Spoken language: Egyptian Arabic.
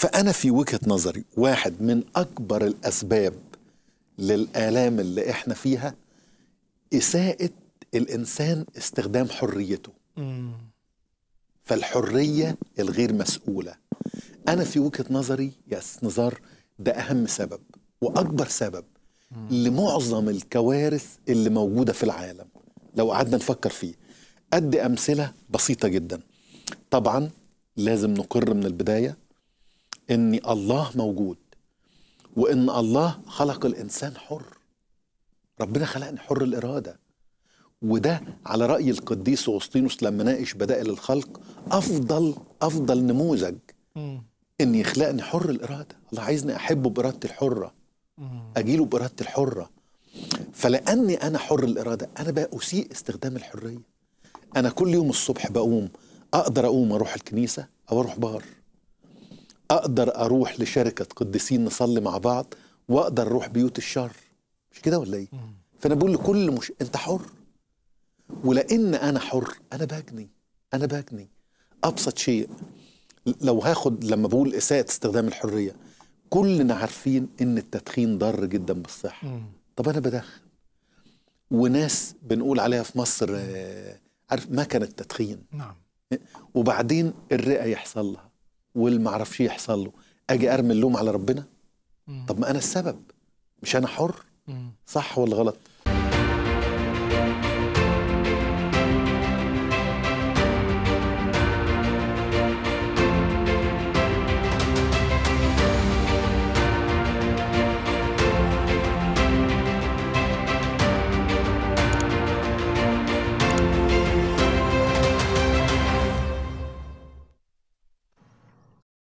فانا في وجهه نظري واحد من اكبر الاسباب للالام اللي احنا فيها اساءه الانسان استخدام حريته مم. فالحريه الغير مسؤوله انا في وجهه نظري يا أستاذ نزار ده اهم سبب واكبر سبب لمعظم الكوارث اللي موجوده في العالم لو قعدنا نفكر فيه ادي امثله بسيطه جدا طبعا لازم نقر من البدايه ان الله موجود وان الله خلق الانسان حر ربنا خلقني حر الاراده وده على راي القديس اغسطينوس لما ناقش بدائل الخلق افضل افضل نموذج مم. ان يخلقني حر الاراده الله عايزني احبه بارادتي الحره مم. اجيله بارادتي الحره فلاني انا حر الاراده انا بقى اسيء استخدام الحريه انا كل يوم الصبح بقوم اقدر اقوم اروح الكنيسه او اروح بار اقدر اروح لشركه قديسين نصلي مع بعض واقدر اروح بيوت الشر مش كده ولا ايه مم. فانا بقول لكل مش انت حر ولان انا حر انا بجني انا بجني ابسط شيء لو هاخد لما بقول اساءه استخدام الحريه كلنا عارفين ان التدخين ضار جدا بالصحه مم. طب انا بدخن وناس بنقول عليها في مصر آه، عارف مكنه تدخين نعم وبعدين الرئه يحصل لها والمعرفش يحصل له اجي ارمي اللوم على ربنا مم. طب ما انا السبب مش انا حر مم. صح ولا غلط